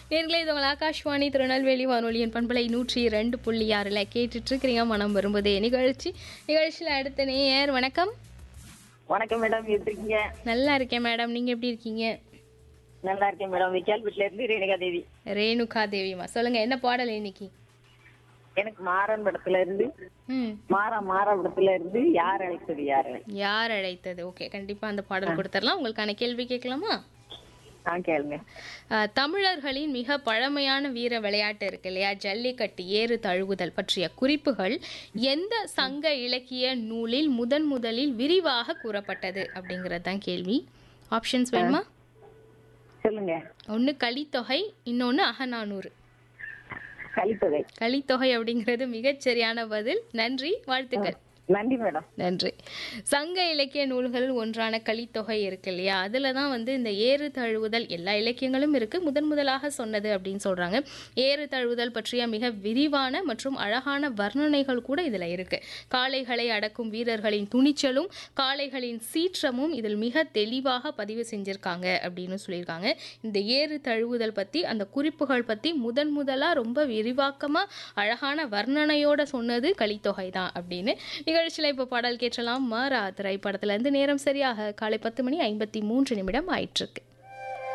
நேர்களே இது உங்கள் ஆகாஷ்வாணி திருநெல்வேலி வானொலியின் பண்பலை நூற்றி ரெண்டு புள்ளி ஆறில் கேட்டுட்டு இருக்கிறீங்க மனம் வரும்போதே நிகழ்ச்சி நிகழ்ச்சியில் அடுத்த நேயர் வணக்கம் வணக்கம் மேடம் எப்படி இருக்கீங்க நல்லா இருக்கேன் மேடம் நீங்கள் எப்படி இருக்கீங்க நல்லா இருக்கேன் மேடம் விக்கால் வீட்டுல இருந்து ரேணுகா தேவி ரேணுகா தேவிமா சொல்லுங்க என்ன பாடல் இன்னைக்கு எனக்கு மாறன் படத்துல இருந்து ம் மாறா மாறா படத்துல இருந்து யார் அழைத்தது யார் அழைத்தது யார் அழைத்தது ஓகே கண்டிப்பாக அந்த பாடல் கொடுத்துடலாம் உங்களுக்கான கேள்வி கேட்கலாமா ஆ கேளுங்க அஹ், தமிழர்களின் மிக பழமையான வீர விளையாட்டு இருக்கு இல்லையா ஜல்லிக்கட்டு ஏறு தழுவுதல் பற்றிய குறிப்புகள் எந்த சங்க இலக்கிய நூலில் முதன் முதலில் விரிவாக கூறப்பட்டது அப்படிங்கிறது தான் கேள்வி ஆப்ஷன்ஸ் வேணுமா சொல்லுங்க ஒன்று கலித்தொகை இன்னொன்று அகநானூறு கலித்தொகை கலித்தொகை அப்படிங்கிறது மிகச்சரியான பதில் நன்றி வாழ்த்துக்கள் நன்றி மேடம் நன்றி சங்க இலக்கிய நூல்கள் ஒன்றான கலித்தொகை இருக்கு இல்லையா அதில் தான் வந்து இந்த ஏறு தழுவுதல் எல்லா இலக்கியங்களும் இருக்கு முதன் முதலாக சொன்னது அப்படின்னு சொல்றாங்க ஏறு தழுவுதல் பற்றிய மிக விரிவான மற்றும் அழகான வர்ணனைகள் கூட இதில் இருக்கு காளைகளை அடக்கும் வீரர்களின் துணிச்சலும் காளைகளின் சீற்றமும் இதில் மிக தெளிவாக பதிவு செஞ்சிருக்காங்க அப்படின்னு சொல்லியிருக்காங்க இந்த ஏறு தழுவுதல் பற்றி அந்த குறிப்புகள் பற்றி முதன் முதலாக ரொம்ப விரிவாக்கமாக அழகான வர்ணனையோட சொன்னது கலித்தொகை தான் அப்படின்னு நிகழ்ச்சியில் இப்போ பாடல் கேட்டலாம் மாறா திரைப்படத்துல இருந்து நேரம் சரியாக காலை பத்து மணி ஐம்பத்தி மூன்று நிமிடம் ஆயிட்டிருக்கு